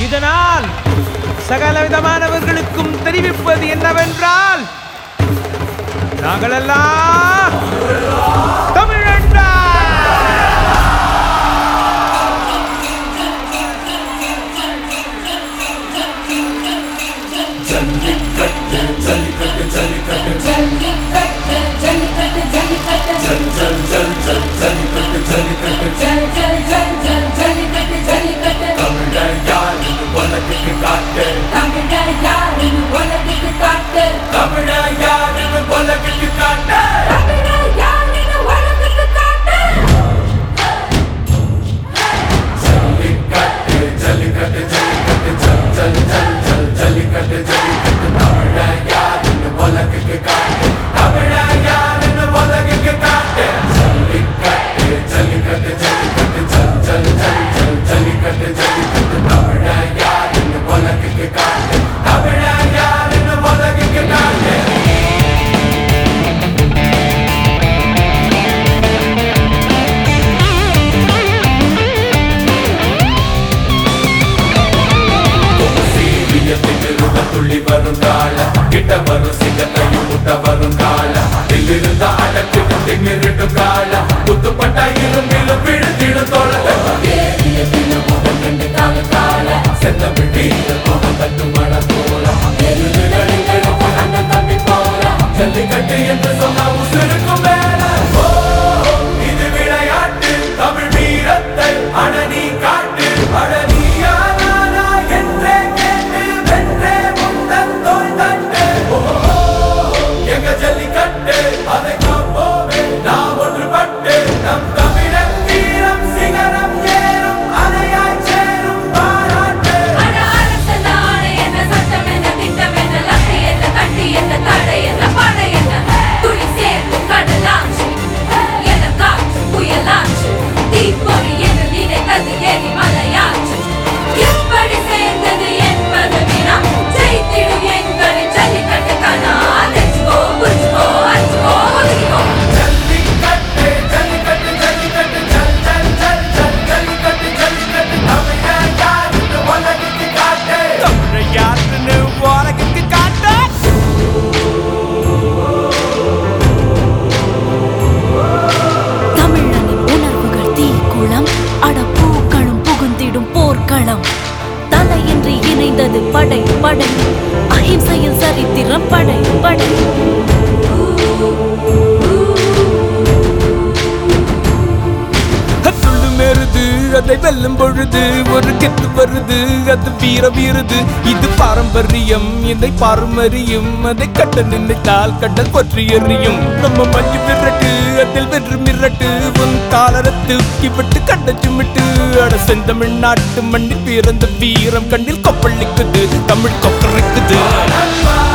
இதனால் சகல விதமானவர்களுக்கும் தெரிவிப்பது என்னவென்றால் நாங்களெல்லாம் தமிழண்டா துள்ளி வரும் கால கிட்ட வரும் சிங்கத்தையும் முட்ட வரும் கால தில்லிருந்த அடக்கிட்டு திமிரிட்டும் கால குத்துப்பட்ட இரும்பிலும் விழுந்திடும் தோழத்தை செத்த விட்டி கோபம் தட்டு மழை போல அண்ணன் தம்பி போல ஜல்லிக்கட்டு என்று சொன்ன உசுருக்கும் மேல ஓ, இது விளையாட்டு தமிழ் வீரத்தை அணனி காட்டு அழனியா நானா என்றே கேட்டு வென்றே முந்தன் தோள் தட்டு ஓ, எங்க ஜல்லிக்கட்டு அதை காப்போமே நாம் ஒன்றுபட்டு நம் தமிழன் வீரம் சிகரம் ஏறும் அலையாய் சேரும் பாராட்டு எப்படி சேர்ந்தது என்பது வினா ஜெயித்திடும் எங்களின் ஜல்லிக்கட்டு கனா தெரிஞ்சுக்கோ புரிஞ்சுக்கோ அடிச்சுக்கோ ஒதுக்கிக்கோ ஜல்லிக்கட்டு ஜல்லிக்கட்டு ஜல்லிக்கட்டு ஜல் ஜல் ஜல் ஜல் ஜல்லிக்கட்டு ஜல்லிக்கட்டு தமிழன் யாருன்னு உலகுக்கு காட்டு தமிழை யாருன்னு உலகுக்கு காட்ட தமிழனின் உணர்வுகள் தீக்குளம் அடப்பூக்களும் புகுந்திடும் போர்க்களம் தலையின்றி இணைந்தது படை படை அஹிம்சையில் சரித்திரம் படை படை துள்ளு மேறுது அதை வெல்லும் பொழுது ஒரு கெத்து வருது அது வீர வீருது இது பாரம்பரியம் இதை பாரம்பரியம் அதை கட்ட நினைத்தால் கடல் பற்றி எறியும் நம்ம மஞ்சு விரட்டு அதில் வென்று மிரட்டு உன் காலரை தூக்கி விட்டு கட்ட சுமிட்டு அட செந்தமிழ் நாட்டு மண்ணில் பிறந்த வீரம் கண்ணில் கொப்பளிக்குது தமிழ் கொக்கரைக்குது நண்பா